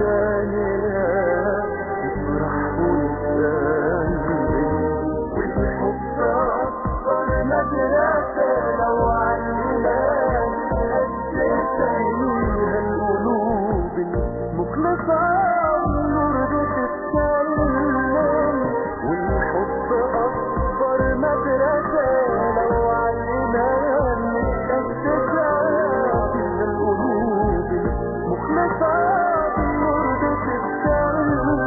الثانية افرح ونستنبل والحب أكبر مدرسة لو علمنا نأسس فيها القلوب المخلصة النور بتتسلم والحب أكبر مدرسة لو علمنا نأسس فيها القلوب المخلصة النور بتتسلم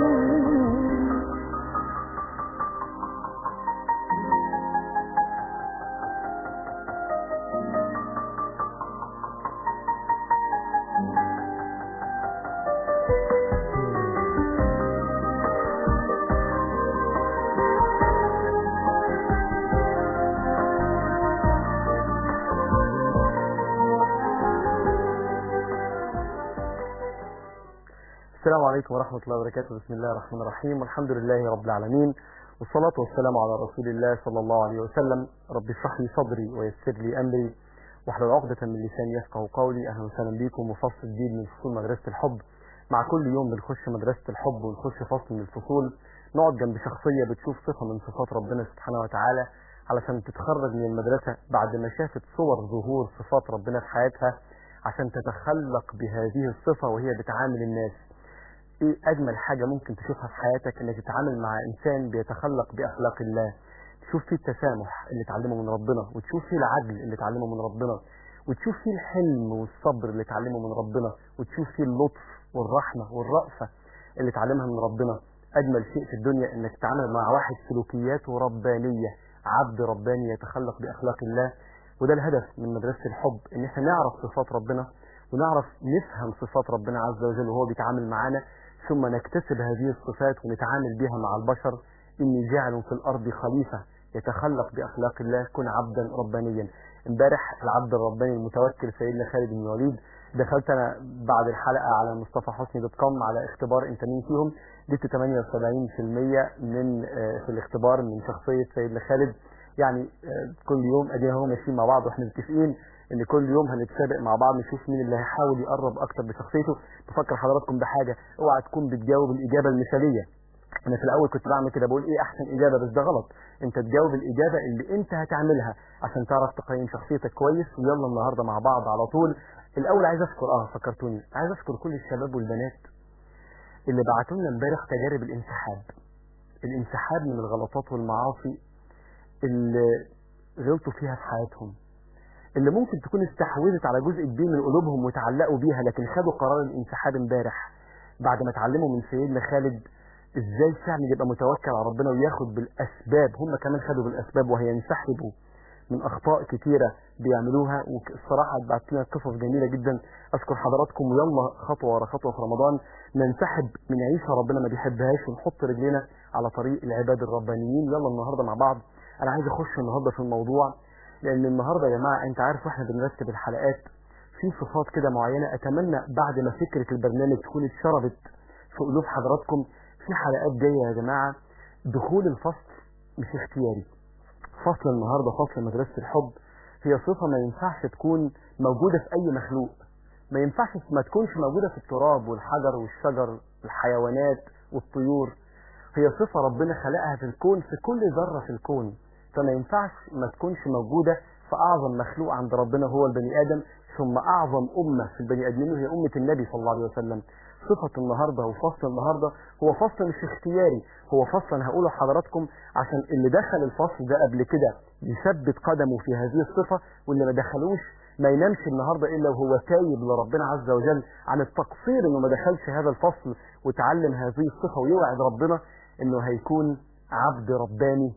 السلام عليكم ورحمة الله وبركاته بسم الله الرحمن الرحيم والحمد لله رب العالمين والصلاة والسلام على رسول الله صلى الله عليه وسلم رب اشرح لي صدري ويسر لي أمري واحلل عقدة من لساني يفقه قولي أهلا وسهلا بكم وفصل جديد من فصول مدرسة الحب مع كل يوم بنخش مدرسة الحب ونخش فصل من الفصول نقعد جنب شخصية بتشوف صفة من صفات ربنا سبحانه وتعالى علشان تتخرج من المدرسة بعد ما شافت صور ظهور صفات ربنا في حياتها عشان تتخلق بهذه الصفة وهي بتعامل الناس ايه اجمل حاجة ممكن تشوفها في حياتك انك تتعامل مع انسان بيتخلق باخلاق الله تشوف فيه التسامح اللي اتعلمه من ربنا وتشوف فيه العدل اللي اتعلمه من ربنا وتشوف فيه الحلم والصبر اللي اتعلمه من ربنا وتشوف فيه اللطف والرحمة والرأفة اللي اتعلمها من ربنا اجمل شيء في الدنيا انك تتعامل مع واحد سلوكياته ربانية عبد رباني يتخلق باخلاق الله وده الهدف من مدرسة الحب ان احنا نعرف صفات ربنا ونعرف نفهم صفات ربنا عز وجل وهو بيتعامل معانا ثم نكتسب هذه الصفات ونتعامل بها مع البشر إني جاعل في الأرض خليفة يتخلق بأخلاق الله كن عبدا ربانيا امبارح العبد الرباني المتوكل سيدنا خالد بن الوليد دخلت أنا بعد الحلقة على مصطفى حسني دوت كوم على اختبار انت مين فيهم جبت 78% من آه، في الاختبار من شخصية سيدنا خالد يعني آه، كل يوم ادينا هو ماشيين مع بعض واحنا متفقين ان كل يوم هنتسابق مع بعض نشوف مين اللي هيحاول يقرب اكتر بشخصيته بفكر حضراتكم بحاجه اوعى تكون بتجاوب الاجابه المثاليه انا في الاول كنت بعمل كده بقول ايه احسن اجابه بس ده غلط انت تجاوب الاجابه اللي انت هتعملها عشان تعرف تقيم شخصيتك كويس ويلا النهارده مع بعض على طول الاول عايز اشكر اه فكرتوني عايز اشكر كل الشباب والبنات اللي بعتوا لنا امبارح تجارب الانسحاب الانسحاب من الغلطات والمعاصي اللي غلطوا فيها في حياتهم اللي ممكن تكون استحوذت على جزء كبير من قلوبهم وتعلقوا بيها لكن خدوا قرار الانسحاب امبارح بعد ما اتعلموا من سيدنا خالد ازاي فعلا يبقى متوكل على ربنا وياخد بالاسباب هم كمان خدوا بالاسباب وهي ينسحبوا من اخطاء كتيره بيعملوها والصراحه بعت لنا قصص جميله جدا اشكر حضراتكم ويلا خطوه ورا خطوه في رمضان ننسحب من عيشه ربنا ما بيحبهاش ونحط رجلينا على طريق العباد الربانيين يلا النهارده مع بعض انا عايز اخش النهارده في الموضوع لان النهارده يا جماعه انت عارف واحنا بنرتب الحلقات في صفات كده معينه اتمنى بعد ما فكره البرنامج تكون اتشربت في قلوب حضراتكم في حلقات جايه يا جماعه دخول الفصل مش اختياري فصل النهارده فصل مدرسه الحب هي صفه ما ينفعش تكون موجوده في اي مخلوق ما ينفعش ما تكونش موجوده في التراب والحجر والشجر الحيوانات والطيور هي صفه ربنا خلقها في الكون في كل ذره في الكون فما ينفعش ما تكونش موجودة في أعظم مخلوق عند ربنا هو البني آدم ثم أعظم أمة في البني آدمين وهي أمة النبي صلى الله عليه وسلم صفة النهاردة وفصل النهاردة هو فصل مش اختياري هو فصل أنا هقوله لحضراتكم عشان اللي دخل الفصل ده قبل كده يثبت قدمه في هذه الصفة واللي ما دخلوش ما ينامش النهاردة إلا وهو تايب لربنا عز وجل عن التقصير إنه ما دخلش هذا الفصل وتعلم هذه الصفة ويوعد ربنا إنه هيكون عبد رباني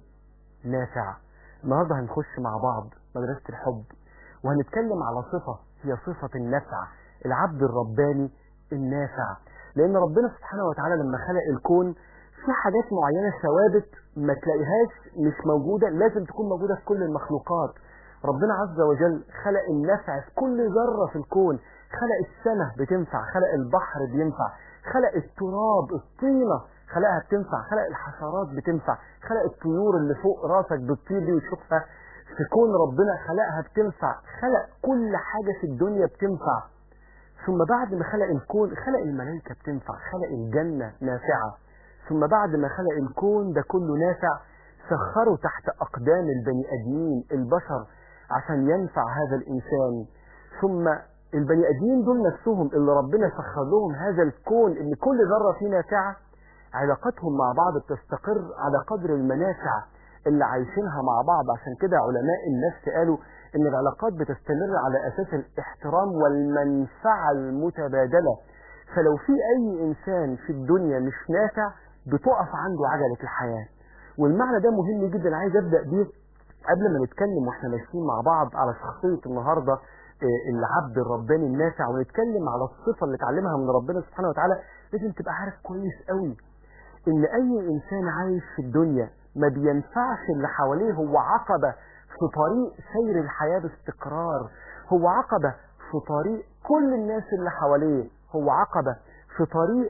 نافع النهاردة هنخش مع بعض مدرسة الحب وهنتكلم على صفة هي صفة النفع العبد الرباني النافع لأن ربنا سبحانه وتعالى لما خلق الكون في حاجات معينة ثوابت ما تلاقيهاش مش موجودة لازم تكون موجودة في كل المخلوقات ربنا عز وجل خلق النفع في كل ذرة في الكون خلق السماء بتنفع خلق البحر بينفع خلق التراب الطينة خلقها بتنفع خلق الحشرات بتنفع خلق الطيور اللي فوق راسك بتطير دي وتشوفها في كون ربنا خلقها بتنفع خلق كل حاجة في الدنيا بتنفع ثم بعد ما خلق الكون خلق الملائكة بتنفع خلق الجنة نافعة ثم بعد ما خلق الكون ده كله نافع سخره تحت أقدام البني آدمين البشر عشان ينفع هذا الإنسان ثم البني آدمين دول نفسهم اللي ربنا سخر لهم هذا الكون إن كل ذرة فيه نافعة علاقتهم مع بعض بتستقر على قدر المنافع اللي عايشينها مع بعض عشان كده علماء النفس قالوا ان العلاقات بتستمر على اساس الاحترام والمنفعة المتبادلة فلو في اي انسان في الدنيا مش نافع بتقف عنده عجلة الحياة والمعنى ده مهم جدا عايز ابدأ بيه قبل ما نتكلم واحنا ماشيين مع بعض على شخصية النهاردة آه، العبد الرباني النافع ونتكلم على الصفة اللي اتعلمها من ربنا سبحانه وتعالى لازم تبقى عارف كويس قوي ان اي انسان عايش في الدنيا ما بينفعش اللي حواليه هو عقبة في طريق سير الحياة باستقرار هو عقبة في طريق كل الناس اللي حواليه هو عقبة في طريق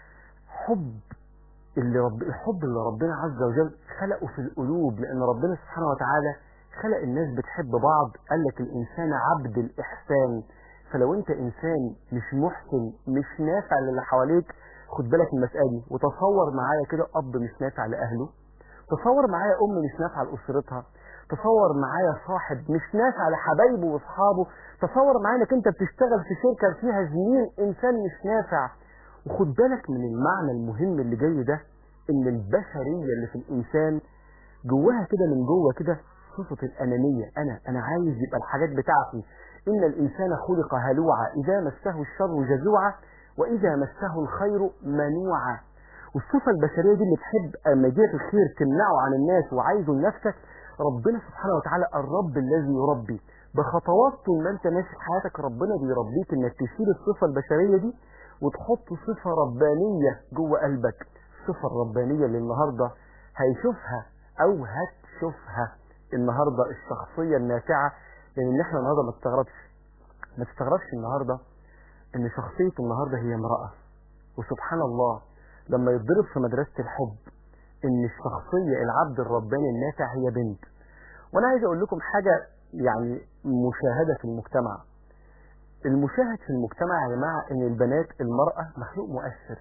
حب اللي رب الحب اللي ربنا عز وجل خلقه في القلوب لان ربنا سبحانه وتعالى خلق الناس بتحب بعض قال لك الانسان عبد الاحسان فلو انت انسان مش محسن مش نافع للي حواليك خد بالك من المسألة دي وتصور معايا كده اب مش نافع لاهله تصور معايا ام مش نافعه لاسرتها تصور معايا صاحب مش نافع لحبايبه واصحابه تصور معايا انك انت بتشتغل في شركه فيها زميل انسان مش نافع وخد بالك من المعنى المهم اللي جاي ده ان البشريه اللي في الانسان جواها كده من جوه كده صفه الانانيه انا انا عايز يبقى الحاجات بتاعتي ان الانسان خلق هلوعا اذا مسه الشر جزوعا واذا مسه الخير منوعا والصفة البشرية دي اللي تحب اما يجيلك الخير تمنعه عن الناس وعايزه لنفسك ربنا سبحانه وتعالى الرب الذي يربي بخطوات طول ما انت ماشي في حياتك ربنا بيربيك انك تشيل الصفة البشرية دي وتحط صفة ربانية جوه قلبك الصفة الربانية اللي النهاردة هيشوفها او هتشوفها النهاردة الشخصية النافعة لان احنا النهاردة ما تستغربش ما تستغربش النهاردة ان شخصية النهاردة هي امرأة وسبحان الله لما يتضرب في مدرسة الحب ان الشخصية العبد الرباني النافع هي بنت وانا عايز اقول لكم حاجة يعني مشاهدة في المجتمع المشاهد في المجتمع يا جماعة ان البنات المرأة مخلوق مؤثر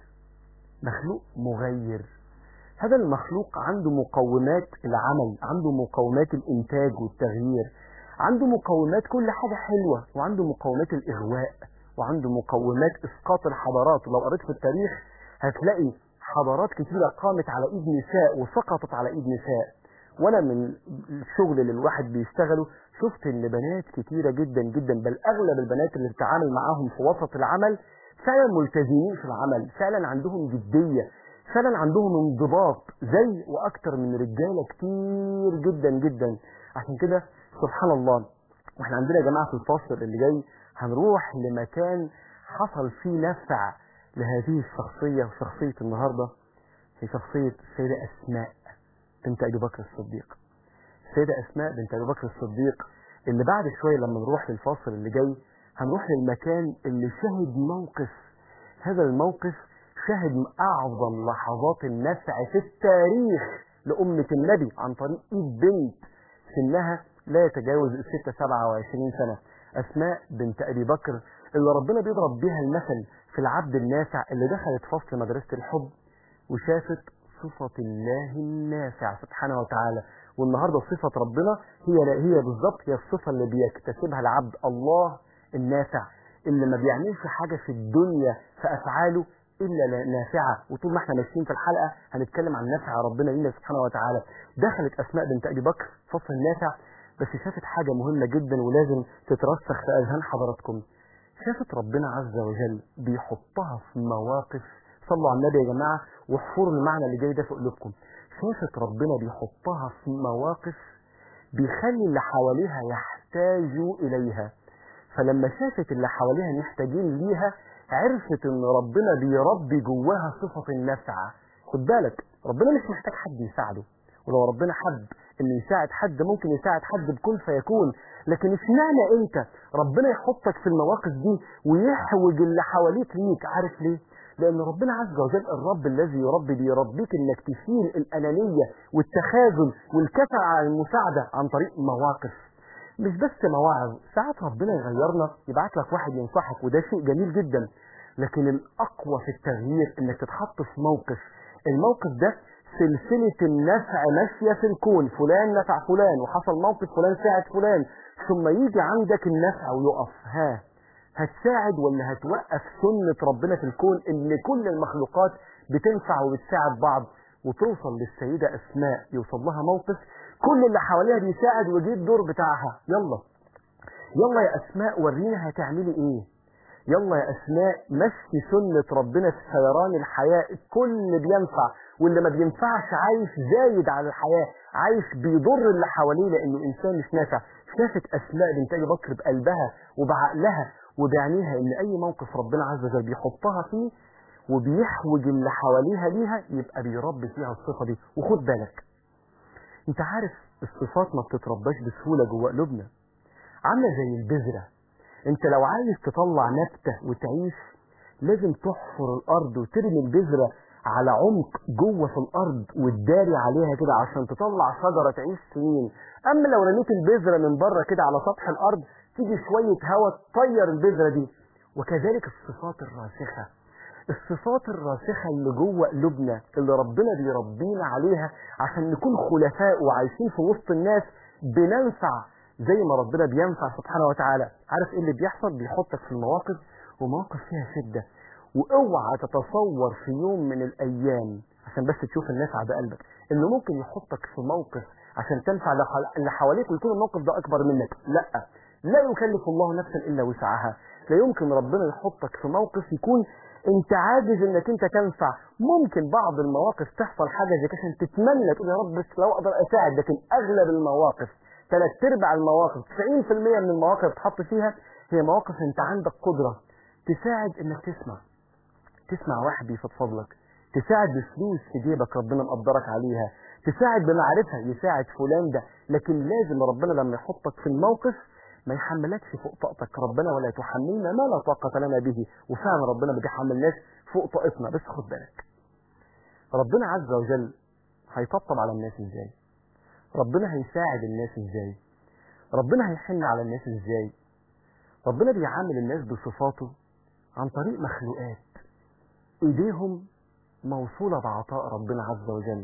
مخلوق مغير هذا المخلوق عنده مقومات العمل عنده مقومات الانتاج والتغيير عنده مقومات كل حاجة حلوة وعنده مقومات الاغواء وعنده مقومات اسقاط الحضارات ولو قريت في التاريخ هتلاقي حضارات كتيرة قامت على ايد نساء وسقطت على ايد نساء وانا من الشغل اللي الواحد بيشتغله شفت ان بنات كتيرة جدا جدا بل اغلب البنات اللي بتعامل معاهم في وسط العمل فعلا ملتزمين في العمل فعلا عندهم جدية فعلا عندهم انضباط زي واكتر من رجالة كتير جدا جدا عشان كده سبحان الله واحنا عندنا يا جماعة في الفاصل اللي جاي هنروح لمكان حصل فيه نفع لهذه الشخصية وشخصية النهاردة هي شخصية السيدة أسماء بنت أبي بكر الصديق السيدة أسماء بنت أبي بكر الصديق اللي بعد شوية لما نروح للفاصل اللي جاي هنروح للمكان اللي شهد موقف هذا الموقف شهد أعظم لحظات النفع في التاريخ لأمة النبي عن طريق إيد بنت سنها لا يتجاوز الستة سبعة وعشرين سنة أسماء بنت أبي بكر اللي ربنا بيضرب بيها المثل في العبد النافع اللي دخلت فصل مدرسة الحب وشافت صفة الله النافع سبحانه وتعالى والنهاردة صفة ربنا هي هي بالظبط هي الصفة اللي بيكتسبها العبد الله النافع اللي ما بيعملش حاجة في الدنيا في أفعاله إلا نافعة وطول ما احنا ماشيين في الحلقة هنتكلم عن نافع ربنا لنا سبحانه وتعالى دخلت أسماء بنت أبي بكر فصل النافع بس شافت حاجة مهمة جدا ولازم تترسخ في أذهان حضراتكم شافت ربنا عز وجل بيحطها في مواقف صلوا على النبي يا جماعة واحفروا المعنى اللي جاي ده في قلوبكم شافت ربنا بيحطها في مواقف بيخلي اللي حواليها يحتاجوا إليها فلما شافت اللي حواليها محتاجين ليها عرفت ان ربنا بيربي جواها صفة النفع خد بالك ربنا مش محتاج حد يساعده ولو ربنا حب انه يساعد حد ممكن يساعد حد بكل فيكون لكن اشمعنى انت ربنا يحطك في المواقف دي ويحوج اللي حواليك ليك عارف ليه لان ربنا عز وجل الرب الذي يربي بيربيك انك تشيل الانانيه والتخاذل والكسل على المساعده عن طريق مواقف مش بس مواعظ ساعات ربنا يغيرنا يبعت لك واحد ينصحك وده شيء جميل جدا لكن الأقوى في التغيير إنك تتحط في موقف الموقف ده سلسلة النفع ماشية في الكون فلان نفع فلان وحصل موقف فلان ساعد فلان ثم يجي عندك النفع ويقف ها هتساعد ولا هتوقف سنة ربنا في الكون ان كل المخلوقات بتنفع وبتساعد بعض وتوصل للسيدة أسماء يوصل لها موقف كل اللي حواليها بيساعد وجه الدور بتاعها يلا يلا يا أسماء ورينا هتعملي ايه يلا يا أسماء مشي سنة ربنا في سيران الحياة الكل بينفع واللي ما بينفعش عايش زايد على الحياة عايش بيضر اللي حواليه لأنه إنسان مش نافع شافت أسماء بنت أبي بكر بقلبها وبعقلها وبعينيها إن أي موقف ربنا عز وجل بيحطها فيه وبيحوج اللي حواليها ليها يبقى بيربي فيها الصفة دي وخد بالك انت عارف الصفات ما بتترباش بسهولة جوه قلوبنا عاملة زي البذرة انت لو عايز تطلع نبتة وتعيش لازم تحفر الارض وترمي البذرة على عمق جوه في الارض وتداري عليها كده عشان تطلع شجرة تعيش سنين اما لو رميت البذرة من بره كده على سطح الارض تيجي شوية هواء تطير البذرة دي وكذلك الصفات الراسخة الصفات الراسخة اللي جوه قلوبنا اللي ربنا بيربينا عليها عشان نكون خلفاء وعايشين في وسط الناس بننفع زي ما ربنا بينفع سبحانه وتعالى عارف ايه اللي بيحصل بيحطك في المواقف ومواقف فيها شدة واوعى تتصور في يوم من الايام عشان بس تشوف النفع بقلبك انه ممكن يحطك في موقف عشان تنفع اللي حواليك ويكون الموقف ده اكبر منك لا لا يكلف الله نفسا الا وسعها لا يمكن ربنا يحطك في موقف يكون انت عاجز انك انت تنفع ممكن بعض المواقف تحصل حاجه زي كده عشان تتمنى تقول يا رب بس لو اقدر اساعد لكن اغلب المواقف ثلاث ارباع المواقف 90% من المواقف اللي بتحط فيها هي مواقف انت عندك قدره تساعد انك تسمع تسمع واحد بيفضفض لك تساعد بفلوس في جيبك ربنا مقدرك عليها تساعد بمعرفه يساعد فلان ده لكن لازم ربنا لما يحطك في الموقف ما يحملكش فوق طاقتك ربنا ولا تحملنا ما لا طاقة لنا به وفعلا ربنا ما بيحملناش فوق طاقتنا بس خد بالك ربنا عز وجل هيطبطب على الناس ازاي ربنا هيساعد الناس ازاي ربنا هيحن على الناس ازاي ربنا بيعامل الناس بصفاته عن طريق مخلوقات ايديهم موصولة بعطاء ربنا عز وجل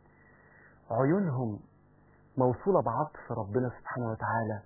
عيونهم موصولة بعطف ربنا سبحانه وتعالى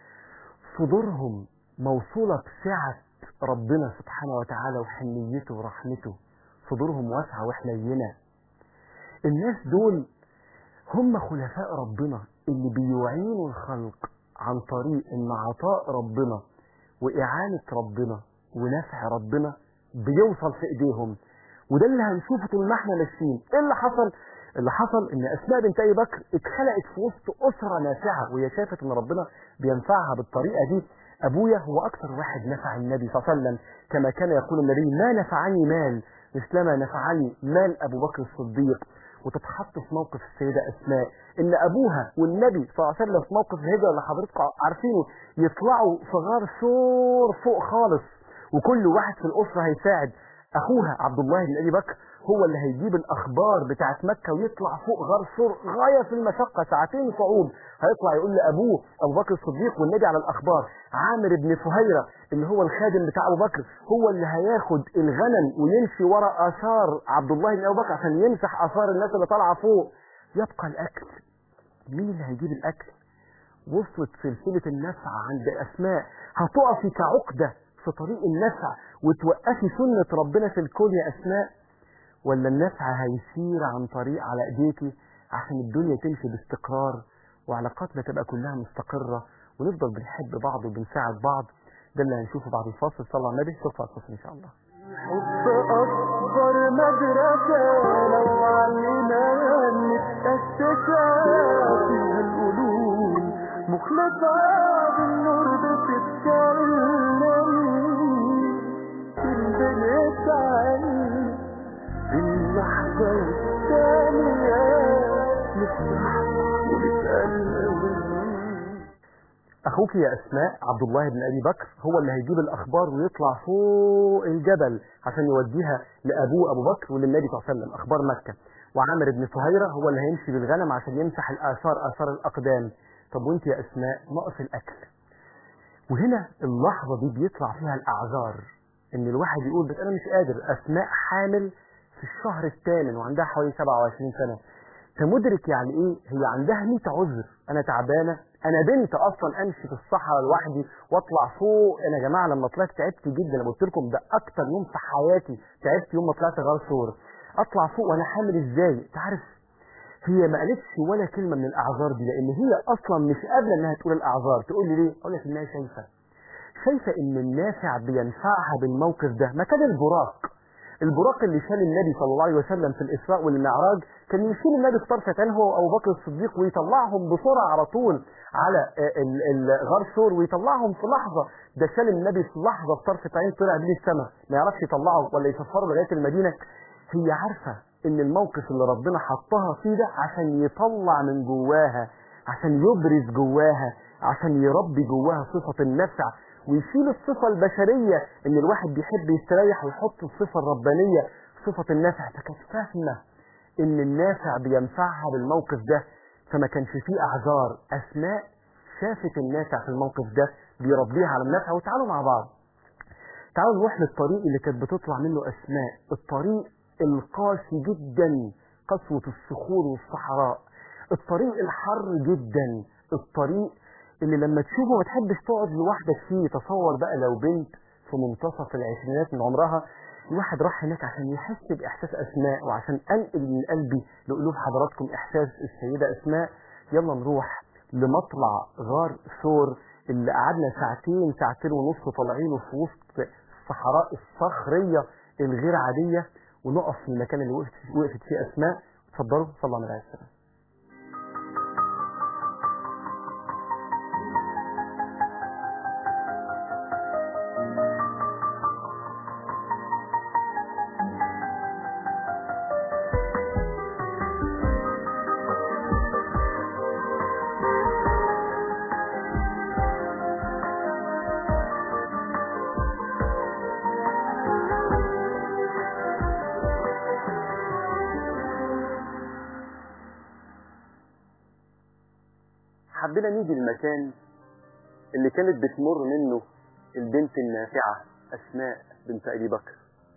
صدورهم موصولة بسعة ربنا سبحانه وتعالى وحنيته ورحمته صدورهم واسعة وحنينة الناس دول هم خلفاء ربنا اللي بيعينوا الخلق عن طريق ان عطاء ربنا وإعانة ربنا ونفع ربنا بيوصل في ايديهم وده اللي هنشوفه طول ما احنا ماشيين ايه اللي حصل اللي حصل ان اسماء بنت ابي بكر اتخلقت في وسط اسره نافعه وهي شافت ان ربنا بينفعها بالطريقه دي ابويا هو اكثر واحد نفع النبي صلى الله عليه وسلم كما كان يقول النبي ما نفعني مال مثلما نفعني مال ابو بكر الصديق وتتحط في موقف السيده اسماء ان ابوها والنبي صلى الله عليه وسلم في موقف الهجره اللي حضراتكم عارفينه يطلعوا في غار سور فوق خالص وكل واحد في الاسره هيساعد اخوها عبد الله بن ابي بكر هو اللي هيجيب الاخبار بتاعت مكه ويطلع فوق غار سور غايه في المشقه ساعتين صعود هيطلع يقول لابوه ابو بكر الصديق والنبي على الاخبار عامر بن فهيره اللي هو الخادم بتاع ابو بكر هو اللي هياخد الغنم ويمشي ورا اثار عبد الله بن ابي بكر عشان يمسح اثار الناس اللي طالعه فوق يبقى الاكل مين اللي هيجيب الاكل وصلت سلسله النفع عند اسماء هتقفي كعقده في طريق النفع وتوقفي سنه ربنا في الكون يا اسماء ولا النفع هيسير عن طريق على ايديكي عشان الدنيا تمشي باستقرار وعلاقاتنا تبقى كلها مستقرة ونفضل بنحب بعض وبنساعد بعض ده اللي هنشوفه بعد الفاصل صلى على النبي شوف الفاصل ان شاء الله حب أكبر مدرسة لو علينا نتأسس فيها القلوب مخلصة بالنور بتتكلم البنت عين في اللحظة الثانية نفتح ونتقلب اخوك يا اسماء عبد الله بن ابي بكر هو اللي هيجيب الاخبار ويطلع فوق الجبل عشان يوديها لابوه ابو بكر وللنبي صلى الله عليه وسلم اخبار مكه وعامر بن فهيره هو اللي هيمشي بالغنم عشان يمسح الاثار اثار الاقدام طب وانت يا اسماء ناقص الاكل وهنا اللحظه دي بيطلع فيها الاعذار ان الواحد يقول بس انا مش قادر اسماء حامل في الشهر الثامن وعندها حوالي 27 سنه انت مدرك يعني ايه هي عندها 100 عذر انا تعبانه انا بنت اصلا امشي في الصحراء لوحدي واطلع فوق انا يا جماعه لما طلعت تعبت جدا انا قلت لكم ده اكتر يوم في حياتي تعبت يوم ما طلعت غار ثور اطلع فوق وانا حامل ازاي انت عارف هي ما قالتش ولا كلمه من الاعذار دي لان هي اصلا مش قابله انها تقول الاعذار تقول لي ليه اقول لك انها شايفه شايفه ان النافع بينفعها بالموقف ده مكان البراق البراق اللي شال النبي صلى الله عليه وسلم في الإسراء والمعراج كان يشيل النبي في طرفة عين هو وأبو بكر الصديق ويطلعهم بسرعة على طول على ال- ال- غار ثور ويطلعهم في لحظة ده شال النبي في لحظة في طرفة عين طلع بيه السماء ما يعرفش يطلعه ولا يسفره لغاية المدينة هي عارفة ان الموقف اللي ربنا حطها فيه ده عشان يطلع من جواها عشان يبرز جواها عشان يربي جواها صفة النفع ويشيل الصفة البشرية ان الواحد بيحب يستريح ويحط الصفة الربانية صفة النفع فكانت فاهمة ان النافع بينفعها بالموقف ده فما كانش فيه اعذار اسماء شافت النافع في الموقف ده بيربيها على النفع وتعالوا مع بعض تعالوا نروح للطريق اللي كانت بتطلع منه اسماء الطريق القاسي جدا قسوة الصخور والصحراء الطريق الحر جدا الطريق اللي لما تشوفه ما تحبش تقعد لوحدك فيه تصور بقى لو بنت في منتصف العشرينات من عمرها الواحد راح هناك عشان يحس بإحساس أسماء وعشان أنقل من قلبي لقلوب حضراتكم إحساس السيدة أسماء يلا نروح لمطلع غار ثور اللي قعدنا ساعتين ساعتين ونص طالعينه في وسط الصحراء الصخرية الغير عادية ونقف في المكان اللي وقفت, وقفت فيه أسماء اتفضلوا صلى الله عليه وسلم حبينا نيجي المكان اللي كانت بتمر منه البنت النافعة أسماء بنت أبي بكر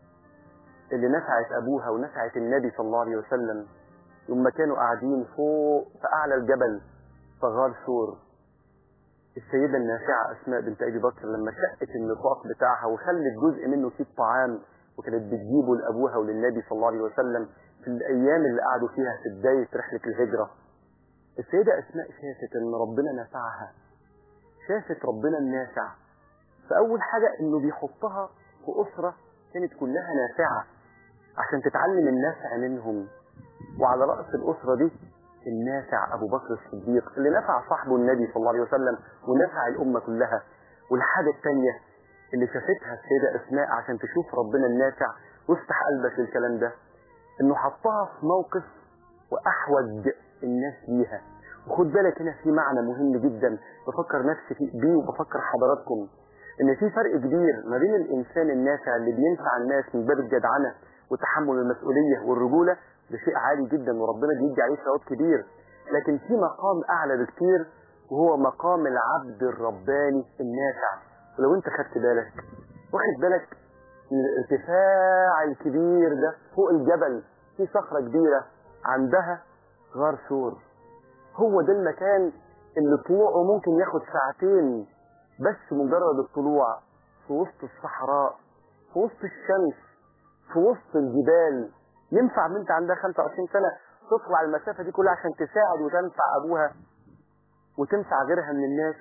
اللي نفعت أبوها ونفعت النبي صلى الله عليه وسلم يوم كانوا قاعدين فوق في أعلى الجبل في غار ثور السيدة النافعة أسماء بنت أبي بكر لما شقت النطاق بتاعها وخلت جزء منه فيه طعام وكانت بتجيبه لأبوها وللنبي صلى الله عليه وسلم في الأيام اللي قعدوا فيها في بداية رحلة الهجرة السيدة أسماء شافت إن ربنا نفعها شافت ربنا النافع فأول حاجة إنه بيحطها في أسرة كانت كلها نافعة عشان تتعلم النافع منهم وعلى رأس الأسرة دي النافع أبو بكر الصديق اللي نفع صاحبه النبي صلى الله عليه وسلم ونفع الأمة كلها والحاجة الثانية اللي شافتها السيدة أسماء عشان تشوف ربنا النافع وافتح قلبك للكلام ده إنه حطها في موقف وأحوج الناس ليها وخد بالك هنا في معنى مهم جدا بفكر نفسي فيه بيه وبفكر حضراتكم ان في فرق كبير ما بين الانسان النافع اللي بينفع الناس من باب الجدعنه وتحمل المسؤوليه والرجوله ده شيء عالي جدا وربنا بيدي عليه ثواب كبير لكن في مقام اعلى بكتير وهو مقام العبد الرباني النافع ولو انت خدت بالك واخد بالك من الارتفاع الكبير ده فوق الجبل في صخره كبيره عندها غار ثور هو ده المكان اللي طلوعه ممكن ياخد ساعتين بس مجرد الطلوع في وسط الصحراء في وسط الشمس في وسط الجبال ينفع بنت عندها 25 سنة تطلع المسافة دي كلها عشان تساعد وتنفع أبوها وتنفع غيرها من الناس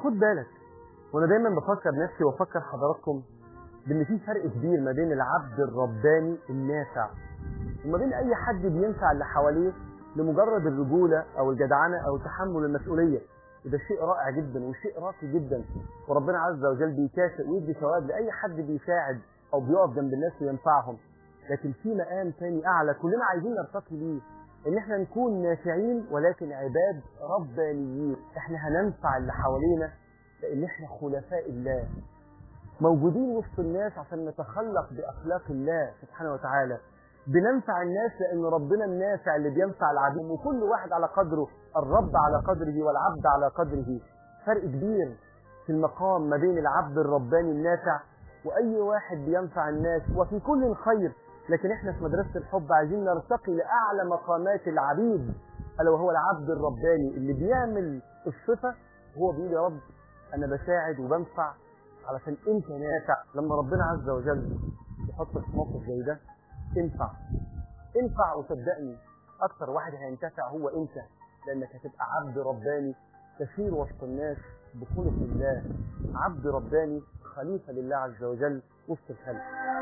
خد بالك وانا دايما بفكر نفسي وافكر حضراتكم بان في فرق كبير ما بين العبد الرباني النافع وما بين اي حد بينفع اللي حواليه لمجرد الرجوله او الجدعنه او تحمل المسؤوليه وده شيء رائع جدا وشيء راقي جدا وربنا عز وجل بيكافئ ويدي ثواب لاي حد بيساعد او بيقف جنب الناس وينفعهم لكن في مقام تاني اعلى كلنا عايزين نرتقي ليه ان احنا نكون نافعين ولكن عباد ربانيين احنا هننفع اللي حوالينا لان احنا خلفاء الله موجودين وسط الناس عشان نتخلق باخلاق الله سبحانه وتعالى بننفع الناس لان ربنا النافع اللي بينفع العبيد وكل واحد على قدره الرب على قدره والعبد على قدره فرق كبير في المقام ما بين العبد الرباني النافع واي واحد بينفع الناس وفي كل خير لكن احنا في مدرسه الحب عايزين نرتقي لاعلى مقامات العبيد الا وهو العبد الرباني اللي بيعمل الصفه هو بيقول يا رب انا بساعد وبنفع علشان انت نافع لما ربنا عز وجل يحطك في موقف زي ده انفع انفع وصدقني اكتر واحد هينتفع هو انت لانك هتبقى عبد رباني تسير وسط الناس بخلق الله عبد رباني خليفه لله عز وجل وسط الخلق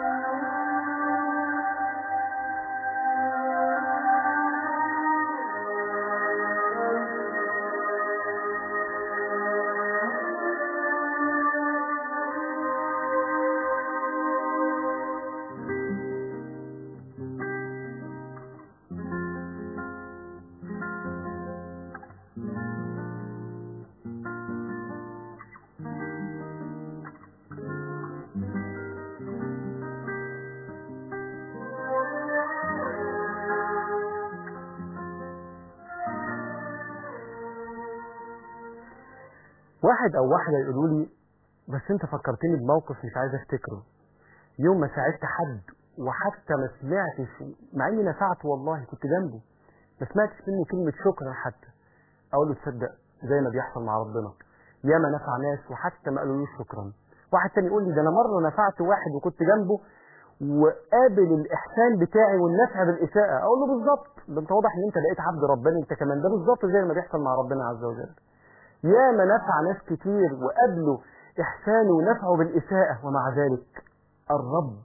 واحد او واحده يقولوا لي بس انت فكرتني بموقف مش عايز افتكره يوم ما ساعدت حد وحتى ما سمعتش مع اني نفعت والله كنت جنبه ما سمعتش منه كلمه شكرا حتى اقول له تصدق زي ما بيحصل مع ربنا ياما نفع ناس وحتى ما قالولوش شكرا واحد تاني يقول لي ده انا مره نفعت واحد وكنت جنبه وقابل الاحسان بتاعي والنفع بالاساءه اقول له بالظبط ده انت واضح ان انت بقيت عبد ربنا انت كمان ده بالظبط زي ما بيحصل مع ربنا عز وجل ياما نفع ناس كتير وقابلوا إحسانه ونفعه بالإساءة ومع ذلك الرب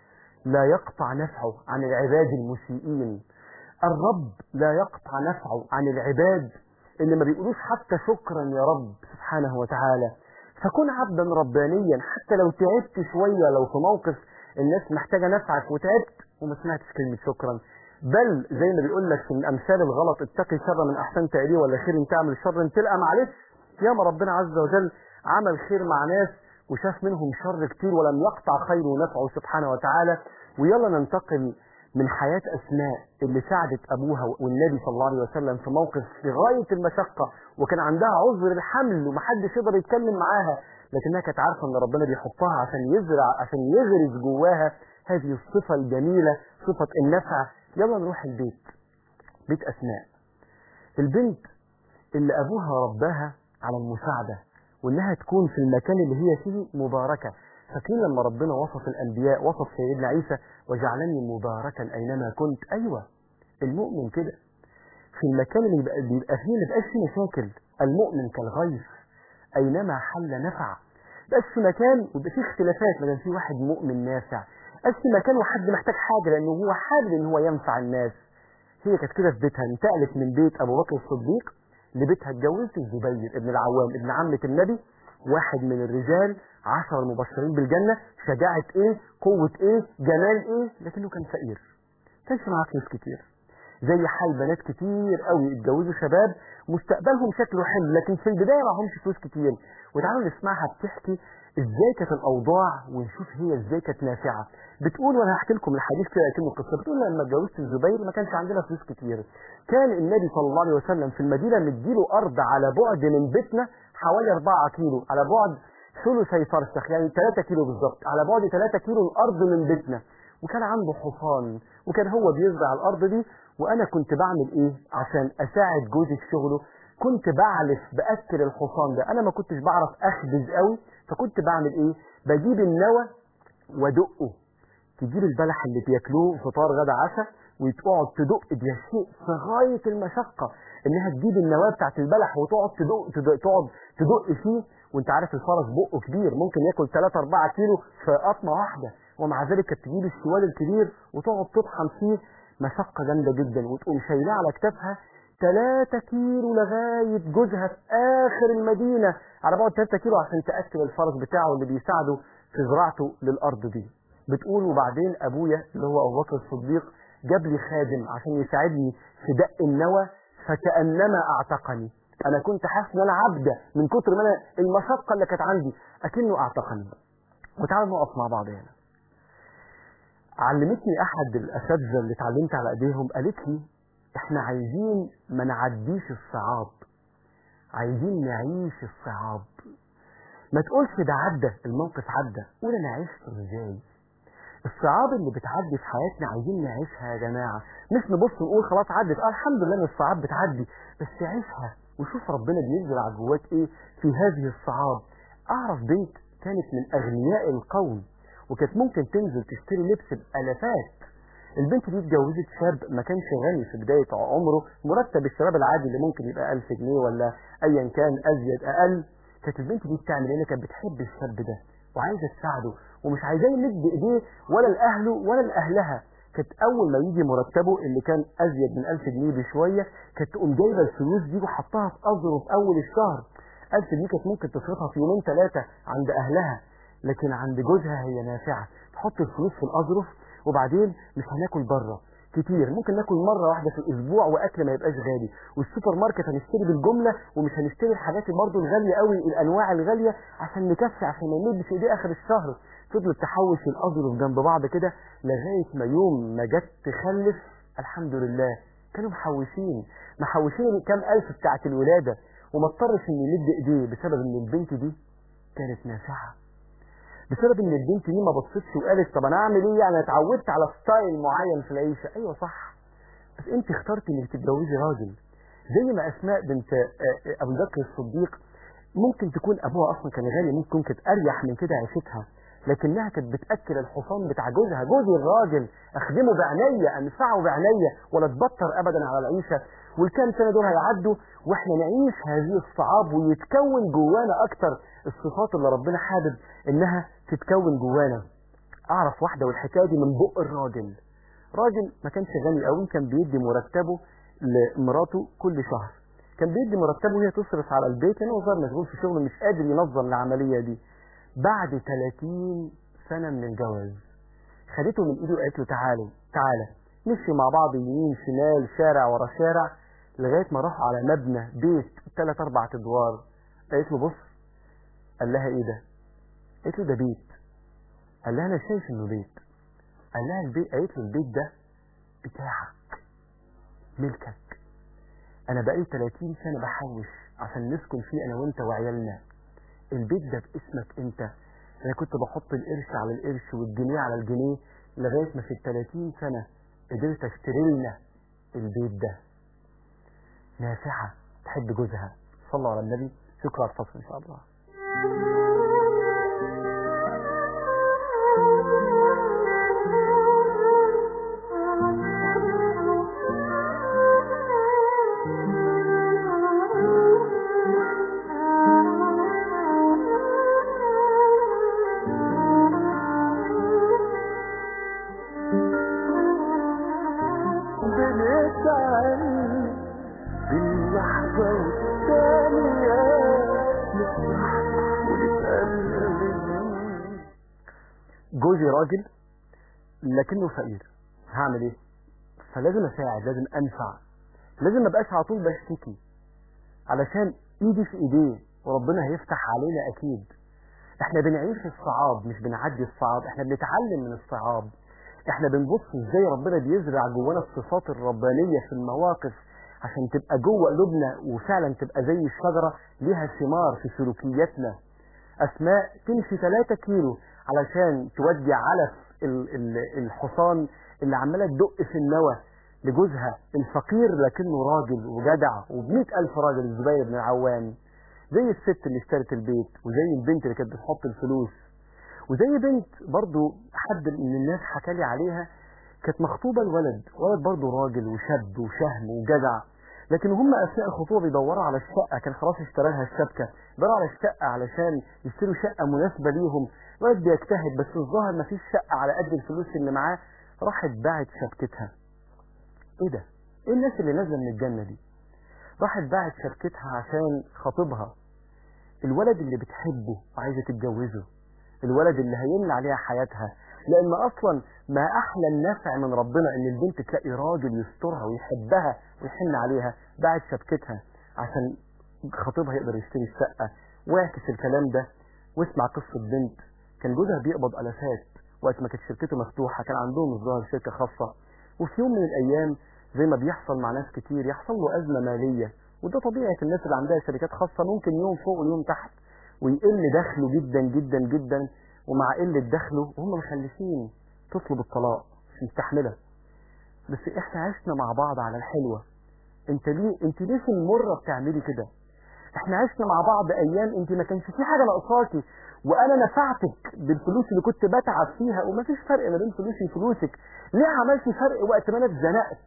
لا يقطع نفعه عن العباد المسيئين الرب لا يقطع نفعه عن العباد اللي ما بيقولوش حتى شكرا يا رب سبحانه وتعالى فكن عبدا ربانيا حتى لو تعبت شوية لو في موقف الناس محتاجة نفعك وتعبت وما سمعتش كلمة شكرا بل زي ما بيقول لك في الامثال الغلط اتقي شر من احسنت اليه ولا خير تعمل شر تلقى معلش ياما ربنا عز وجل عمل خير مع ناس وشاف منهم شر كتير ولم يقطع خيره ونفعه سبحانه وتعالى ويلا ننتقل من حياة أسماء اللي ساعدت أبوها والنبي صلى الله عليه وسلم في موقف في غاية المشقة وكان عندها عذر الحمل ومحدش يقدر يتكلم معاها لكنها كانت عارفة إن ربنا بيحطها عشان يزرع عشان يغرس جواها هذه الصفة الجميلة صفة النفع يلا نروح البيت بيت أسماء البنت اللي أبوها رباها على المساعدة وإنها تكون في المكان اللي هي فيه مباركة فاكرين لما ربنا وصف الأنبياء وصف سيدنا عيسى وجعلني مباركا أينما كنت أيوة المؤمن كده في المكان اللي بيبقى, بيبقى فيه ما بيبقاش فيه مشاكل المؤمن كالغيث أينما حل نفع بس في مكان ويبقى فيه اختلافات ما دام في واحد مؤمن نافع بس في مكان وحد محتاج حاجة لأنه هو حابب إن هو ينفع الناس هي كانت كده في بيتها انتقلت من بيت أبو بكر الصديق لبيتها اتجوزت الزبير ابن العوام ابن عمة النبي واحد من الرجال عشر المبشرين بالجنة شجاعة ايه قوة ايه جمال ايه لكنه كان فقير كانش معاه فلوس كتير زي حال بنات كتير قوي اتجوزوا شباب مستقبلهم شكله حلو لكن في البداية معهمش فلوس كتير وتعالوا نسمعها بتحكي ازاي كانت الاوضاع ونشوف هي ازاي كانت نافعه بتقول وانا هحكي لكم الحديث كده كلمه قصه بتقول لما اتجوزت الزبير ما كانش عندنا فلوس كتير كان النبي صلى الله عليه وسلم في المدينه مديله ارض على بعد من بيتنا حوالي 4 كيلو على بعد ثلثي فرسخ يعني 3 كيلو بالظبط على بعد 3 كيلو الارض من بيتنا وكان عنده حصان وكان هو بيزرع الارض دي وانا كنت بعمل ايه عشان اساعد جوزي في شغله كنت بعلف باكل الحصان ده انا ما كنتش بعرف اخبز قوي فكنت بعمل ايه بجيب النوى وادقه تجيب البلح اللي بياكلوه فطار غدا عشاء وتقعد تدق دي شيء في غايه المشقه انها تجيب النواه بتاعت البلح وتقعد تدق تدق تقعد تدق فيه وانت عارف الفرس بقه كبير ممكن ياكل 3 4 كيلو في قطمه واحده ومع ذلك كانت تجيب الشوال الكبير وتقعد تطحن فيه مشقه جامده جدا وتقوم شايلاه على كتافها 3 كيلو لغايه جوزها في اخر المدينه على بعد 3 كيلو عشان تاكل الفرس بتاعه اللي بيساعده في زراعته للارض دي بتقول وبعدين ابويا اللي هو ابو بكر الصديق جاب لي خادم عشان يساعدني في دق النوى فكانما اعتقني انا كنت حاسس ان انا عبده من كتر ما انا المشقه اللي كانت عندي اكنه اعتقني وتعالوا نقف مع بعض هنا علمتني احد الاساتذه اللي اتعلمت على ايديهم قالت لي احنا عايزين ما نعديش الصعاب عايزين نعيش الصعاب ما تقولش ده عدى الموقف عدى قول انا عشته ازاي الصعاب اللي بتعدي في حياتنا عايزين نعيشها يا جماعه مش نبص نقول خلاص عدت اه الحمد لله ان الصعاب بتعدي بس عيشها وشوف ربنا بينزل على جواك ايه في هذه الصعاب اعرف بنت كانت من اغنياء القوم وكانت ممكن تنزل تشتري لبس بالافات البنت دي اتجوزت شاب ما كانش غني في بدايه عمره مرتب الشباب العادي اللي ممكن يبقى 1000 جنيه ولا ايا كان ازيد اقل كانت البنت دي بتعمل ايه كانت بتحب الشاب ده وعايزه تساعده ومش عايزاه يمد ايديه ولا لاهله ولا لاهلها كانت اول ما يجي مرتبه اللي كان ازيد من 1000 جنيه بشويه كانت تقوم جايبه الفلوس دي وحطها في اظرف اول الشهر 1000 جنيه كانت ممكن تصرفها في يومين ثلاثه عند اهلها لكن عند جوزها هي نافعه تحط الفلوس في الاظرف وبعدين مش هناكل بره كتير ممكن ناكل مره واحده في الاسبوع واكل ما يبقاش غالي والسوبر ماركت هنشتري بالجمله ومش هنشتري الحاجات برضه الغاليه قوي الانواع الغاليه عشان نكفي عشان ما نمدش ايديه اخر الشهر فضلت تحوش الاظرف جنب بعض كده لغايه ما يوم ما جت تخلف الحمد لله كانوا محوشين محوشين كام الف بتاعت الولاده وما اضطرش انه يمد ايديه بسبب ان البنت دي كانت نافعه بسبب ان البنت دي ما بصتش وقالت طب انا اعمل ايه يعني اتعودت على ستايل معين في العيشه ايوه صح بس انت اخترتي انك تتجوزي راجل زي ما اسماء بنت ابو بكر الصديق ممكن تكون ابوها اصلا كان غني ممكن كانت اريح من كده عيشتها لكنها كانت بتاكل الحصان بتاع جوزها جوزي الراجل اخدمه بعناية انفعه بعناية ولا تبطر ابدا على العيشه والكام سنه دول هيعدوا واحنا نعيش هذه الصعاب ويتكون جوانا اكتر الصفات اللي ربنا حابب انها تتكون جوانا اعرف واحده والحكايه دي من بق الراجل راجل ما كانش غني قوي كان بيدي مرتبه لمراته كل شهر كان بيدي مرتبه وهي تصرف على البيت لانه صار مشغول في شغله مش قادر ينظم العمليه دي بعد 30 سنه من الجواز خدته من ايده وقالت له تعالوا تعالى مشي مع بعض يمين شمال شارع ورا شارع لغايه ما راحوا على مبنى بيت ثلاث اربع ادوار قالت له بص قال لها ايه ده قالت له ده بيت قال لها انا شايف انه بيت قال لها البيت قالت له البيت ده بتاعك ملكك انا بقالي 30 سنه بحوش عشان نسكن فيه انا وانت وعيالنا البيت ده باسمك انت انا كنت بحط القرش على القرش والجنيه على الجنيه لغايه ما في ال 30 سنه قدرت اشتري لنا البيت ده نافعه تحب جوزها صلوا على النبي شكرا على الفصل ان شاء الله بنسعى باللحظة والثانية نفرح ونتألم جوزي راجل لكنه فقير هعمل ايه فلازم اساعد لازم انفع لازم ما ابقاش على طول بشتكي علشان ايدي في ايديه وربنا هيفتح علينا اكيد احنا بنعيش الصعاب مش بنعدي الصعاب احنا بنتعلم من الصعاب احنا بنبص ازاي ربنا بيزرع جوانا الصفات الربانية في المواقف عشان تبقى جوه قلوبنا وفعلا تبقى زي الشجرة ليها ثمار في سلوكياتنا اسماء تمشي 3 كيلو علشان تودي علف ال- ال- الحصان اللي عماله تدق في النوى لجوزها الفقير لكنه راجل وجدع وبمئة ألف راجل الزبير بن العوام زي الست اللي اشترت البيت وزي البنت اللي كانت بتحط الفلوس وزي بنت برضو حد من الناس حكى لي عليها كانت مخطوبة الولد ولد برضه راجل وشاب وشهم وجدع لكن هم اثناء الخطوبه بيدوروا على الشقه كان خلاص اشترى لها الشبكه بيدوروا على الشقه علشان يشتروا شقه مناسبه ليهم الولد بيجتهد بس الظاهر ما فيش شقه على قد الفلوس اللي معاه راحت باعت شبكتها ايه ده ايه الناس اللي نازله من الجنه دي راحت باعت شبكتها عشان خطيبها الولد اللي بتحبه وعايزه تتجوزه الولد اللي هيملى عليها حياتها لان اصلا ما احلى النفع من ربنا ان البنت تلاقي راجل يسترها ويحبها ويحن عليها باعت شبكتها عشان خطيبها يقدر يشتري الشقه واعكس الكلام ده واسمع قصه بنت كان جوزها بيقبض الافات وقت ما كانت شركته مفتوحه كان عندهم الظاهر شركه خاصه وفي يوم من الايام زي ما بيحصل مع ناس كتير يحصل له ازمه ماليه وده طبيعه الناس اللي عندها شركات خاصه ممكن يوم فوق ويوم تحت ويقل دخله جدا جدا جدا ومع قله دخله وهم مخلفين تطلب الطلاق مش مستحمله بس احنا عشنا مع بعض على الحلوه انت ليه انت ليه في المره بتعملي كده احنا عشنا مع بعض ايام انت ما كانش في حاجه ناقصاكي وانا نفعتك بالفلوس اللي كنت بتعب فيها ومفيش فرق ما بين فلوسي وفلوسك ليه عملتي فرق وقت ما انا اتزنقت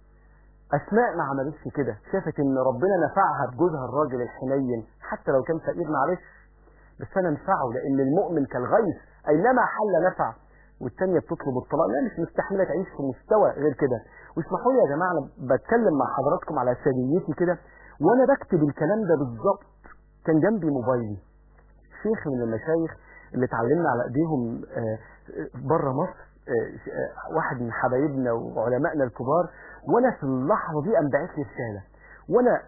اسماء ما عملتش كده شافت ان ربنا نفعها بجوزها الراجل الحنين حتى لو كان فقير معلش بس انا انفعه لان المؤمن كالغيث اينما حل نفع والتانية بتطلب الطلاق لا مش مستحملة تعيش في مستوى غير كده واسمحوا لي يا جماعة انا بتكلم مع حضراتكم على سجيتي كده وانا بكتب الكلام ده بالظبط كان جنبي موبايلي شيخ من المشايخ اللي اتعلمنا على ايديهم بره مصر واحد من حبايبنا وعلمائنا الكبار وانا في اللحظه دي قام باعت لي رساله وانا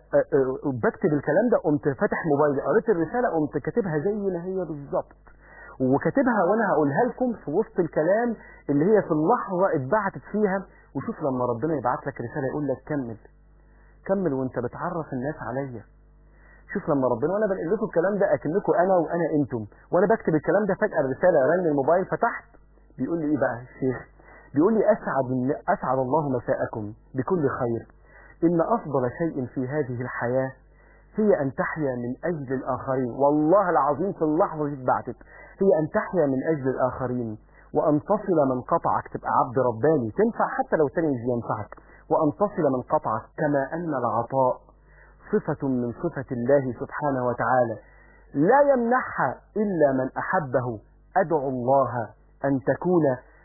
بكتب الكلام ده قمت فاتح موبايلي قريت الرساله قمت كاتبها زي ما هي بالظبط وكاتبها وانا هقولها لكم في وسط الكلام اللي هي في اللحظه اتبعتت فيها وشوف لما ربنا يبعت لك رساله يقول لك كمل كمل وانت بتعرف الناس عليا شوف لما ربنا وانا بنقل لكم الكلام ده اكنكم انا وانا انتم وانا بكتب الكلام ده فجاه الرساله رن الموبايل فتحت بيقول لي ايه بقى الشيخ بيقول لي اسعد اسعد الله مساءكم بكل خير ان افضل شيء في هذه الحياه هي ان تحيا من اجل الاخرين والله العظيم في اللحظه دي اتبعتت هي ان تحيا من اجل الاخرين وان تصل من قطعك تبقى عبد رباني تنفع حتى لو تاني مش ينفعك وان تصل من قطعك كما ان العطاء صفة من صفة الله سبحانه وتعالى لا يمنحها إلا من أحبه أدعو الله أن تكون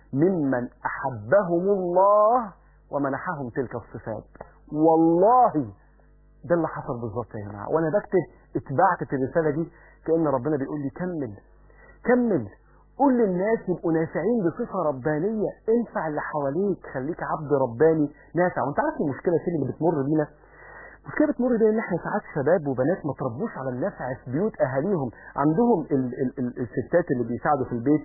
ممن أحبهم الله ومنحهم تلك الصفات والله ده اللي حصل بالظبط يا جماعة وأنا بكتب اتبعت الرسالة دي كأن ربنا بيقول لي كمل كمل قول للناس يبقوا نافعين بصفة ربانية انفع اللي حواليك خليك عبد رباني نافع وانت عارف المشكلة فين اللي بتمر بينا المشكله بتمر بينا ان احنا ساعات شباب وبنات ما تربوش على النفع في بيوت اهاليهم عندهم ال ال ال الستات اللي بيساعدوا في البيت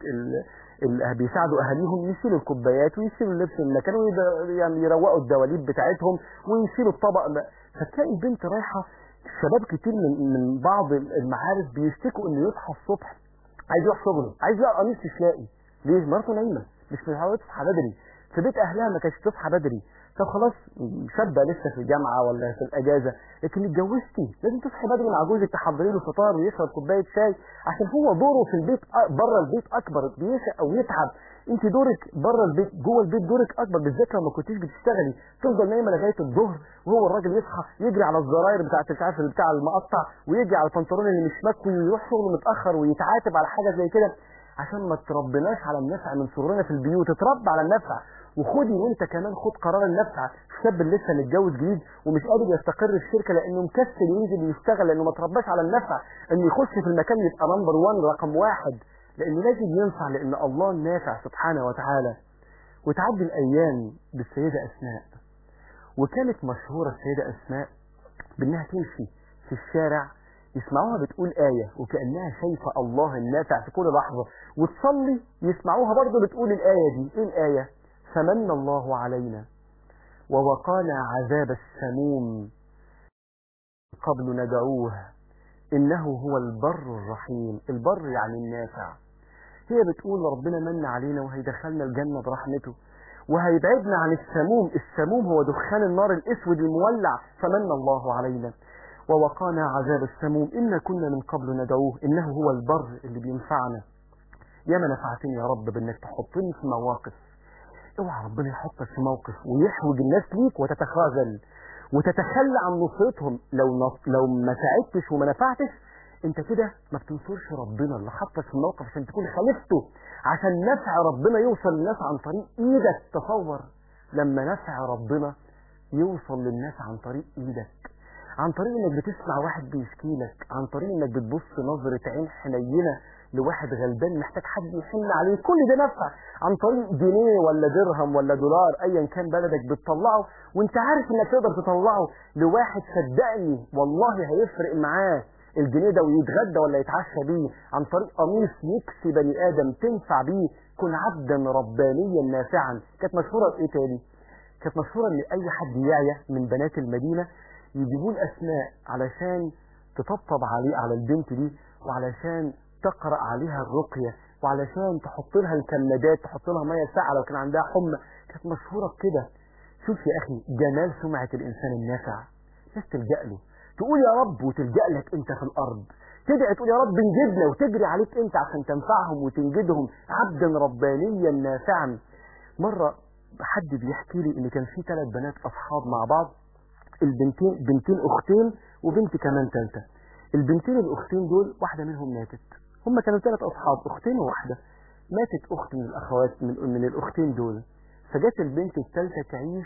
اللي بيساعدوا اهاليهم يشيلوا الكوبايات ويشيلوا اللبس من المكان يعني يروقوا الدواليب بتاعتهم ويشيلوا الطبق فتلاقي البنت رايحه شباب كتير من من بعض المعارف بيشتكوا انه يصحى الصبح عايز يروح شغله عايز يلاقي قميص مش لاقي ليه مراته نايمه مش متعوده تصحى بدري في بيت اهلها ما كانتش تصحى بدري طب خلاص شابة لسه في الجامعة ولا في الأجازة لكن اتجوزتي لازم تصحي بدري مع جوزك تحضري له فطار ويشرب كوباية شاي عشان هو دوره في البيت بره البيت أكبر بيشق أو يتعب أنت دورك بره البيت جوه البيت دورك أكبر بالذات لو ما كنتيش بتشتغلي تفضل نايمة لغاية الظهر وهو الراجل يصحى يجري على الزراير بتاعت مش عارف بتاع المقطع ويجري على البنطلون اللي مش مكوي ويروح شغله متأخر ويتعاتب على حاجة زي كده عشان ما تربناش على النفع من سرورنا في البيوت اتربى على النفع وخدي وانت كمان خد قرار النفع الشاب اللي لسه متجوز جديد ومش قادر يستقر في الشركه لانه مكسل ينزل يشتغل لانه ما ترباش على النفع انه يخش في المكان يبقى نمبر 1 رقم واحد لانه لازم ينفع لان الله النافع سبحانه وتعالى وتعدي الايام بالسيده اسماء وكانت مشهوره السيده اسماء بانها تمشي في الشارع يسمعوها بتقول آية وكأنها شايفة الله النافع في كل لحظة وتصلي يسمعوها برضه بتقول الآية دي إيه الآية فمن الله علينا ووقانا عذاب السموم قبل ندعوه إنه هو البر الرحيم البر يعني النافع هي بتقول ربنا من علينا وهيدخلنا الجنة برحمته وهيبعدنا عن السموم السموم هو دخان النار الاسود المولع فمن الله علينا ووقانا عذاب السموم إن كنا من قبل ندعوه إنه هو البر اللي بينفعنا يا ما نفعتني يا رب بانك تحطني في مواقف اوعى ربنا يحطك في موقف ويحوج الناس ليك وتتخاذل وتتخلى عن نصرتهم لو نص... لو ما ساعدتش وما نفعتش انت كده ما بتنصرش ربنا اللي حطك في الموقف عشان تكون خليفته عشان نفع ربنا يوصل للناس عن طريق ايدك تصور لما نفع ربنا يوصل للناس عن طريق ايدك عن طريق انك بتسمع واحد بيشكي لك عن طريق انك بتبص نظرة عين حنينة لواحد غلبان محتاج حد يحن عليه كل ده نفع عن طريق جنيه ولا درهم ولا دولار ايا كان بلدك بتطلعه وانت عارف انك تقدر تطلعه لواحد صدقني والله هيفرق معاه الجنيه ده ويتغدى ولا يتعشى بيه عن طريق قميص يكسي بني ادم تنفع بيه كن عبدا ربانيا نافعا كانت مشهوره بايه تاني كانت مشهوره ان اي حد يعيا من بنات المدينه يجيبوا الاسماء علشان تطبطب عليه على البنت دي وعلشان تقرا عليها الرقيه وعلشان تحط لها الكمادات تحط لها ميه ساقعه لو كان عندها حمى كانت مشهوره بكده شوف يا اخي جمال سمعه الانسان النافع الناس تلجا له تقول يا رب وتلجا لك انت في الارض تدعي تقول يا رب انجدنا وتجري عليك انت عشان تنفعهم وتنجدهم عبدا ربانيا نافعا مره حد بيحكي لي ان كان في ثلاث بنات اصحاب مع بعض البنتين بنتين اختين وبنت كمان ثالثه البنتين الاختين دول واحده منهم ماتت هم كانوا ثلاث اصحاب اختين وواحده ماتت اخت من الاخوات من, من الاختين دول فجت البنت الثالثه تعيش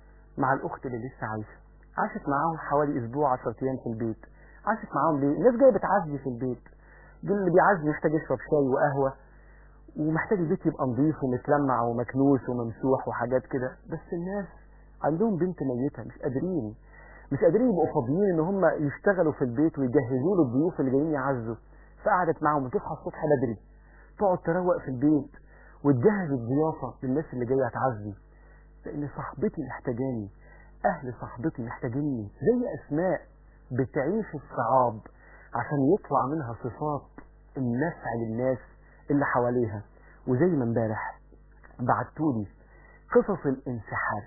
مع الاخت اللي لسه عايشه عاشت معاهم حوالي اسبوع 10 ايام في البيت عاشت معاهم ليه الناس جايه بتعزي في البيت دول اللي بيعزي محتاج يشرب شاي وقهوه ومحتاج البيت يبقى نظيف ومتلمع ومكنوس وممسوح وحاجات كده بس الناس عندهم بنت ميته مش قادرين مش قادرين يبقوا فاضيين ان هم يشتغلوا في البيت ويجهزوا له الضيوف اللي جايين يعزوا فقعدت معاهم وتصحى الصبح بدري تقعد تروق في البيت وتجهز الضيافه للناس اللي جايه تعزي لان صاحبتي محتاجاني اهل صاحبتي محتاجيني زي اسماء بتعيش الصعاب عشان يطلع منها صفات النفع للناس اللي حواليها وزي ما امبارح بعتولي قصص الانسحاب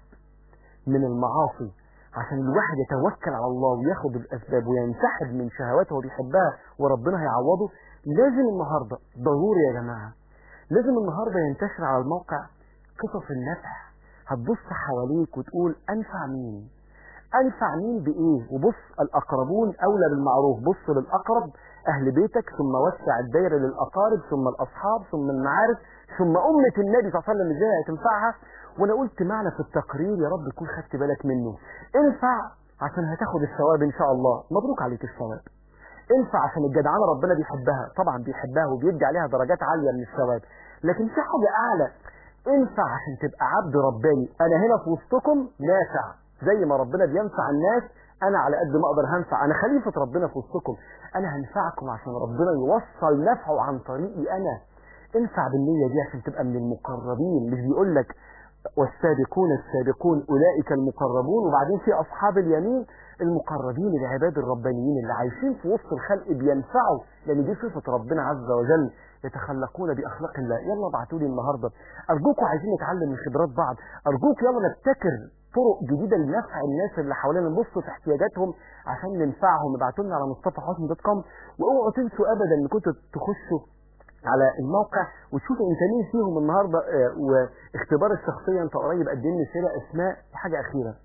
من المعاصي عشان الواحد يتوكل على الله وياخد الاسباب وينسحب من شهواته وبيحبها وربنا هيعوضه لازم النهارده ضروري يا جماعه لازم النهارده ينتشر على الموقع قصص النفع هتبص حواليك وتقول انفع مين انفع مين بايه وبص الاقربون اولى بالمعروف بص للاقرب اهل بيتك ثم وسع الدايره للاقارب ثم الاصحاب ثم المعارف ثم امه النبي صلى الله عليه وسلم ازاي هتنفعها وانا قلت معنى في التقرير يا رب تكون خدت بالك منه انفع عشان هتاخد الثواب ان شاء الله مبروك عليك الثواب انفع عشان الجدعانه ربنا بيحبها طبعا بيحبها وبيدي عليها درجات عاليه من الثواب لكن في حاجه اعلى انفع عشان تبقى عبد رباني انا هنا في وسطكم نافع زي ما ربنا بينفع الناس انا على قد ما اقدر هنفع انا خليفه ربنا في وسطكم انا هنفعكم عشان ربنا يوصل نفعه عن طريقي انا انفع بالنية دي عشان تبقى من المقربين مش بيقول لك والسابقون السابقون اولئك المقربون وبعدين في اصحاب اليمين المقربين العباد الربانيين اللي عايشين في وسط الخلق بينفعوا لان دي صفه ربنا عز وجل يتخلقون باخلاق الله يلا ابعتوا لي النهارده ارجوكم عايزين نتعلم من خبرات بعض ارجوك يلا نبتكر طرق جديده لنفع الناس اللي حوالينا نبص في احتياجاتهم عشان ننفعهم ابعتوا لنا على مصطفى حسن دوت كوم واوعوا تنسوا ابدا ان كنتوا تخشوا على الموقع وتشوفوا انت مين فيهم النهارده اه واختبار الشخصيه انت قريب قد ايه من سيره اسماء حاجه اخيره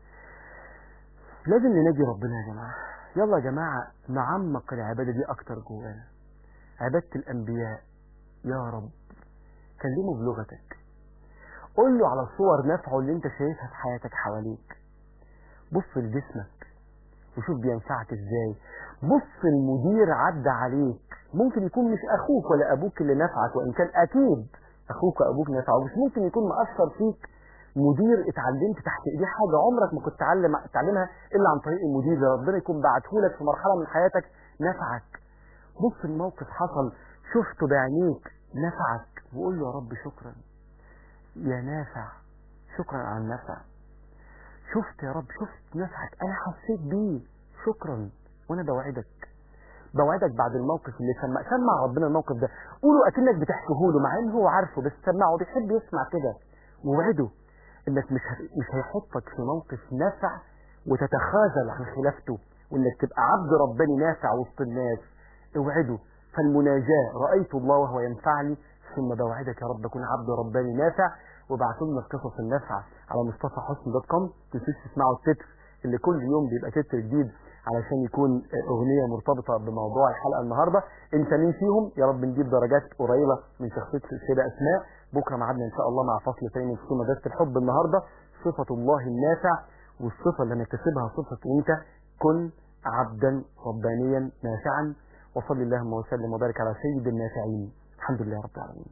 لازم نناجي ربنا يا جماعه يلا يا جماعه نعمق العباده دي اكتر جوانا عباده الانبياء يا رب كلمه بلغتك قول له على صور نفعه اللي انت شايفها في حياتك حواليك بص لجسمك وشوف بينفعك ازاي بص المدير عدى عليك ممكن يكون مش اخوك ولا ابوك اللي نفعك وان كان اكيد اخوك وابوك نفعه بس ممكن يكون مأثر فيك مدير اتعلمت تحت ايديه حاجه عمرك ما كنت تعلم تعلمها الا عن طريق المدير ده ربنا يكون بعته لك في مرحله من حياتك نفعك بص الموقف حصل شفته بعينيك نفعك وقول له يا رب شكرا يا نافع شكرا على النفع شفت يا رب شفت نفعك انا حسيت بيه شكرا وانا بوعدك بوعدك بعد الموقف اللي سمع سمع ربنا الموقف ده قوله اكنك بتحكيه له مع ان هو عارفه بس سمعه بيحب يسمع كده ووعده انك مش مش هيحطك في موقف نفع وتتخاذل عن خلافته وانك تبقى عبد رباني نافع وسط الناس اوعده فالمناجاة رأيت الله وهو ينفعني ثم بوعدك يا رب أكون عبد رباني نافع وابعتوا لنا القصص النافعه على مصطفى حسن دوت كوم تنسوش تسمعوا التتر اللي كل يوم بيبقى تتر جديد علشان يكون اغنيه مرتبطه بموضوع الحلقه النهارده انت مين فيهم يا رب نجيب درجات قريبه من شخصيه السيده اسماء بكره ميعادنا ان شاء الله مع فصل ثاني في مدرسه الحب النهارده صفه الله النافع والصفه اللي هنكتسبها صفه انت كن عبدا ربانيا نافعا وصل اللهم وسلم وبارك على سيد النافعين الحمد لله رب العالمين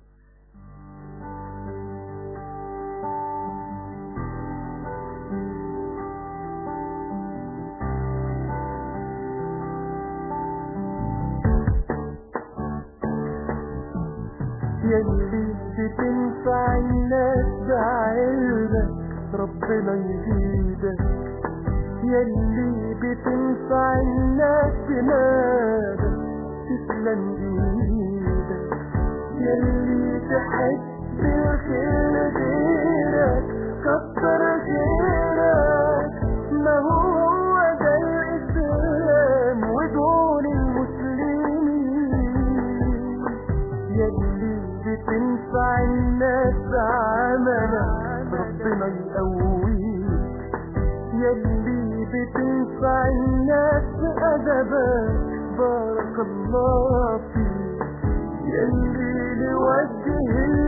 يلي بتنفع الناس بعلمك ربنا يزيدك يلي بتنفع الناس بمالك تسلم ايدك يلي تحب الخير غيرك كتر خيرك ما هو ده الاسلام ودول المسلمين يلي بتنفع الناس بعملك ربنا يقويك يلي بتنفع الناس بأدبك بارك الله فيك يلي لوجه